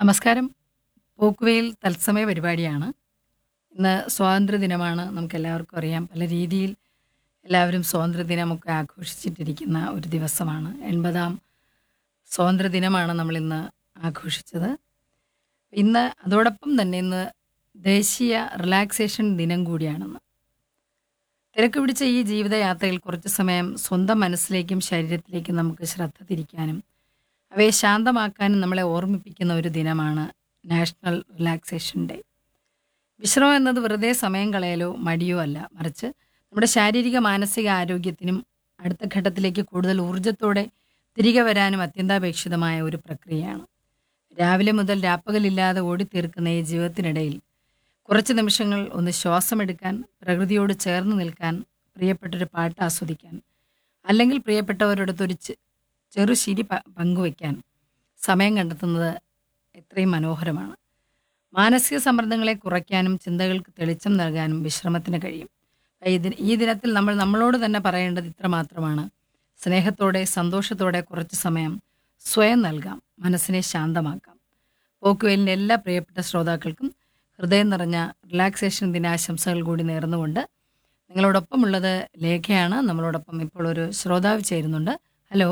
നമസ്കാരം പോക്കുവെയിൽ തത്സമയ പരിപാടിയാണ് ഇന്ന് സ്വാതന്ത്ര്യദിനമാണ് നമുക്കെല്ലാവർക്കും അറിയാം പല രീതിയിൽ എല്ലാവരും സ്വാതന്ത്ര്യദിനമൊക്കെ ആഘോഷിച്ചിട്ടിരിക്കുന്ന ഒരു ദിവസമാണ് എൺപതാം സ്വാതന്ത്ര്യദിനമാണ് നമ്മളിന്ന് ആഘോഷിച്ചത് ഇന്ന് അതോടൊപ്പം തന്നെ ഇന്ന് ദേശീയ റിലാക്സേഷൻ ദിനം കൂടിയാണെന്ന് തിരക്ക് പിടിച്ച ഈ ജീവിതയാത്രയിൽ കുറച്ച് സമയം സ്വന്തം മനസ്സിലേക്കും ശരീരത്തിലേക്കും നമുക്ക് ശ്രദ്ധ തിരിക്കാനും അവയെ ശാന്തമാക്കാനും നമ്മളെ ഓർമ്മിപ്പിക്കുന്ന ഒരു ദിനമാണ് നാഷണൽ റിലാക്സേഷൻ ഡേ വിശ്രമം എന്നത് വെറുതെ സമയം കളയലോ മടിയോ അല്ല മറിച്ച് നമ്മുടെ ശാരീരിക മാനസിക ആരോഗ്യത്തിനും അടുത്ത ഘട്ടത്തിലേക്ക് കൂടുതൽ ഊർജത്തോടെ തിരികെ വരാനും അത്യന്താപേക്ഷിതമായ ഒരു പ്രക്രിയയാണ് രാവിലെ മുതൽ രാപ്പകലില്ലാതെ ഓടിത്തീർക്കുന്ന ഈ ജീവിതത്തിനിടയിൽ കുറച്ച് നിമിഷങ്ങൾ ഒന്ന് ശ്വാസമെടുക്കാൻ പ്രകൃതിയോട് ചേർന്ന് നിൽക്കാൻ പ്രിയപ്പെട്ടൊരു പാട്ട് ആസ്വദിക്കാൻ അല്ലെങ്കിൽ പ്രിയപ്പെട്ടവരോടൊത്ത് ഒരു ചെ- ചെറു ശിരി പ- പങ്കുവയ്ക്കാൻ സമയം കണ്ടെത്തുന്നത് എത്രയും മനോഹരമാണ് മാനസിക സമ്മർദ്ദങ്ങളെ കുറയ്ക്കാനും ചിന്തകൾക്ക് തെളിച്ചം നൽകാനും വിശ്രമത്തിന് കഴിയും ഈ ദിന- ഈ ദിനത്തിൽ നമ്മൾ നമ്മളോട് തന്നെ പറയേണ്ടത് ഇത്ര മാത്രമാണ് സ്നേഹത്തോടെ സന്തോഷത്തോടെ കുറച്ച് സമയം സ്വയം നൽകാം മനസ്സിനെ ശാന്തമാക്കാം പോക്കുവേലിൻ്റെ എല്ലാ പ്രിയപ്പെട്ട ശ്രോതാക്കൾക്കും ഹൃദയം നിറഞ്ഞ റിലാക്സേഷൻ ദിനാശംസകൾ കൂടി നേർന്നുകൊണ്ട് നിങ്ങളോടൊപ്പമുള്ളത് ലേഖയാണ് നമ്മളോടൊപ്പം ഇപ്പോൾ ഒരു ശ്രോതാവ് ചേരുന്നുണ്ട് ഹലോ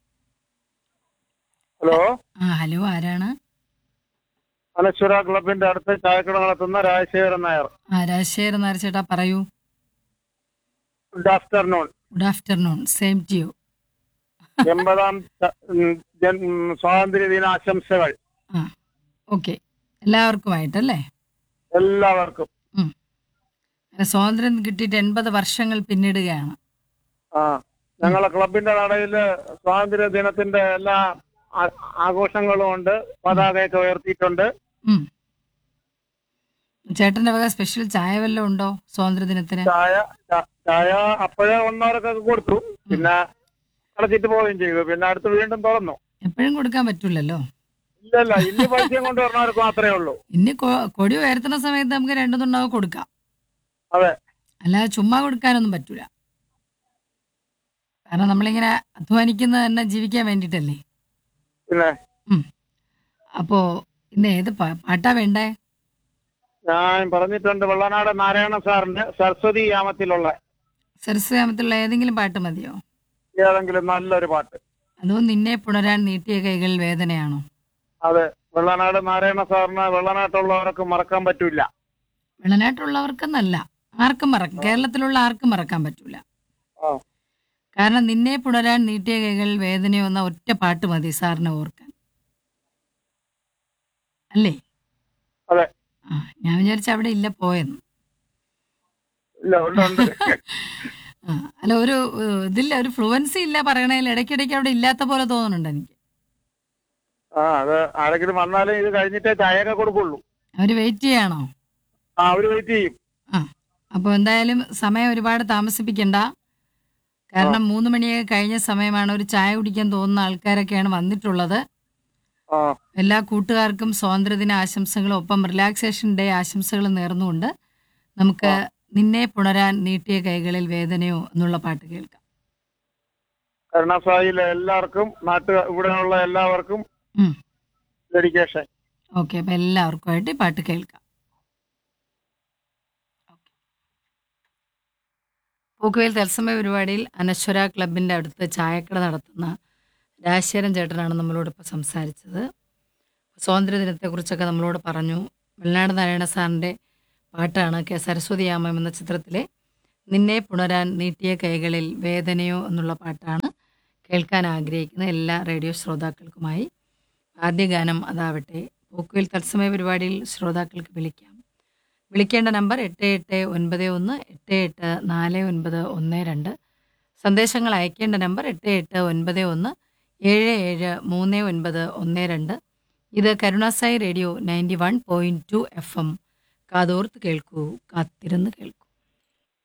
ഹലോ ആ ഹലോ ആരാണ് അനശ്വര ക്ലബിന്റെ അടുത്ത് ചായക്കട നടത്തുന്ന രാജശേഖരൻ നായർ ആ രാജശേഖരൻ നായർ ചേട്ടാ പറയൂ good afternoon good afternoon same to you എൺപതാം ച- ഉം, ജൻ- ഉം, സ്വാതന്ത്ര്യ ദിനാശംസകൾ ആ ഓക്കെ എല്ലാവർക്കുമായിട്ടല്ലേ എല്ലാവർക്കും ഉം. അങ്ങനെ സ്വാതന്ത്ര്യം കിട്ടിയിട്ട് എൺപത് വർഷങ്ങൾ പിന്നിടുകയാണ് ആ ഞങ്ങളെ ക്ലബിന്റെ നടയില് സ്വാതന്ത്ര്യ ദിനത്തിന്റെ എല്ലാ ആ- ആഘോഷങ്ങളും ഉണ്ട് പതാകയൊക്കെ ഉയർത്തിയിട്ടുണ്ട് ഉം. ചേട്ടൻ്റെ വക സ്പെഷ്യൽ ചായ വല്ലതും ഉണ്ടോ സ്വാതന്ത്ര്യദിനത്തിന് ചായ ച- ചായ അപ്പോഴേ ഒന്നവരൊക്കെ കൊടുത്തു പിന്നെ അടച്ചിട്ട് പോവുകയും ചെയ്തു പിന്നെ അടുത്ത് വീണ്ടും തുറന്നു എപ്പോഴും കൊടുക്കാൻ പറ്റൂലല്ലോ ഇല്ലല്ല ഇന്ന് പൈസയും കൊണ്ടുവരണവർക്ക് മാത്രമേ ഉള്ളൂ ഇനി കൊ- കൊടി ഉയർത്തുന്ന സമയത്ത് നമുക്ക് രണ്ടു തുണ്ടാവ് കൊടുക്കാം അതെ അല്ലാതെ ചുമ്മാ കൊടുക്കാനൊന്നും പറ്റൂല കാരണം നമ്മളിങ്ങനെ അധ്വാനിക്കുന്നത് തന്നെ ജീവിക്കാൻ വേണ്ടിയിട്ടല്ലേ പിന്നെ ഉം. അപ്പോ ഇന്ന് ഏത് പാ- പാട്ടാ വേണ്ടേ ഞാൻ പറഞ്ഞിട്ടുണ്ട് വെള്ളനാട് നാരായണ സാറിന്റെ സരസ്വതി യാമത്തിലുള്ള സരസ്വയാമത്തിലുള്ള ഏതെങ്കിലും പാട്ട് മതിയോ ഏതെങ്കിലും നല്ലൊരു പാട്ട് അതോ നിന്നെ പുണരാൻ നീട്ടിയ കൈകൾ വേദനയാണോ അതെ വെള്ളനാട് നാരായണ സാറിന് വെള്ളനാട്ടുള്ളവർക്ക് മറക്കാൻ പറ്റൂല വെള്ളനാട്ടുള്ളവർക്കെന്നല്ല ആർക്കും മറക്കാം കേരളത്തിലുള്ള ആർക്കും മറക്കാൻ പറ്റൂല ആ കാരണം നിന്നെ പുണരാൻ നീട്ടിയ കൈകൾ വേദനയോ എന്ന ഒറ്റ പാട്ട് മതി സാറിനെ ഓർക്കാൻ അല്ലേ അതെ ആ ഞാൻ വിചാരിച്ച അവിടെ ഇല്ല പോയെന്ന് ഇല്ല ഉണ്ട് ഉണ്ട് ആ അല്ല ഒരു ഏഹ്, ഇതില്ല ഒരു ഫ്ലുവൻസി ഇല്ല പറയണതിൽ ഇടയ്ക്കിടയ്ക്ക് അവിടെ ഇല്ലാത്ത പോലെ തോന്നുന്നുണ്ട് എനിക്ക് ആ അത് ആരെങ്കിലും വന്നാലും ഇത് കഴിഞ്ഞിട്ടേ ചായയൊക്കെ കൊടുക്കുള്ളൂ അവര് വെയിറ്റ് ചെയ്യാണോ ആ അവര് വെയിറ്റ് ചെയ്യും ആ അപ്പോൾ എന്തായാലും സമയം ഒരുപാട് താമസിപ്പിക്കണ്ട കാരണം മൂന്ന് മണിയൊക്കെ കഴിഞ്ഞ സമയമാണ് ഒരു ചായ കുടിക്കാൻ തോന്നുന്ന ആൾക്കാരൊക്കെയാണ് വന്നിട്ടുള്ളത് ആ എല്ലാ കൂട്ടുകാർക്കും സ്വാതന്ത്ര്യദിന ആശംസകളും ഒപ്പം റിലാക്സേഷൻ ഡേ ആശംസകളും നേർന്നുകൊണ്ട് നമുക്ക് നിന്നെ പുണരാൻ നീട്ടിയ കൈകളിൽ വേദനയോ എന്നുള്ള പാട്ട് കേൾക്കാം കരുണാസായിലെ എല്ലാവർക്കും നാട്ടു ഇവിടെയുള്ള എല്ലാവർക്കും ഉം. ഡെഡിക്കേഷൻ ഓക്കെ അപ്പം എല്ലാവർക്കുമായിട്ട് ഈ പാട്ട് കേൾക്കാം പൂക്കുവേൽ തത്സമയ പരിപാടിയിൽ അനശ്വര ക്ലബിൻ്റെ അടുത്ത് ചായക്കട നടത്തുന്ന രാജശേഖരൻ ചേട്ടനാണ് നമ്മളോടൊപ്പം സംസാരിച്ചത് സ്വാതന്ത്ര്യദിനത്തെക്കുറിച്ചൊക്കെ നമ്മളോട് പറഞ്ഞു വെള്ളനാട് നാരായണ സാറിൻ്റെ പാട്ടാണ് കെ സരസ്വതിയാമം എന്ന ചിത്രത്തിലെ നിന്നെ പുണരാൻ നീട്ടിയ കൈകളിൽ വേദനയോ എന്നുള്ള പാട്ടാണ് കേൾക്കാൻ ആഗ്രഹിക്കുന്ന എല്ലാ റേഡിയോ ശ്രോതാക്കൾക്കുമായി ആദ്യ ഗാനം അതാവട്ടെ പോക്കുവിൽ തത്സമയ പരിപാടിയിൽ ശ്രോതാക്കൾക്ക് വിളിക്കാം വിളിക്കേണ്ട നമ്പർ എട്ട് എട്ട് ഒൻപത് ഒന്ന് എട്ട് എട്ട് നാല് ഒൻപത് ഒന്ന് രണ്ട് സന്ദേശങ്ങൾ അയക്കേണ്ട നമ്പർ എട്ട് എട്ട് ഒൻപത് ഒന്ന് ഏഴ് ഏഴ് മൂന്ന് ഒൻപത് ഒന്ന് രണ്ട് ഇത് Karunasai radio ninety one point two F M കാതോർത്ത് കേൾക്കൂ കാത്തിരുന്ന് കേൾക്കൂ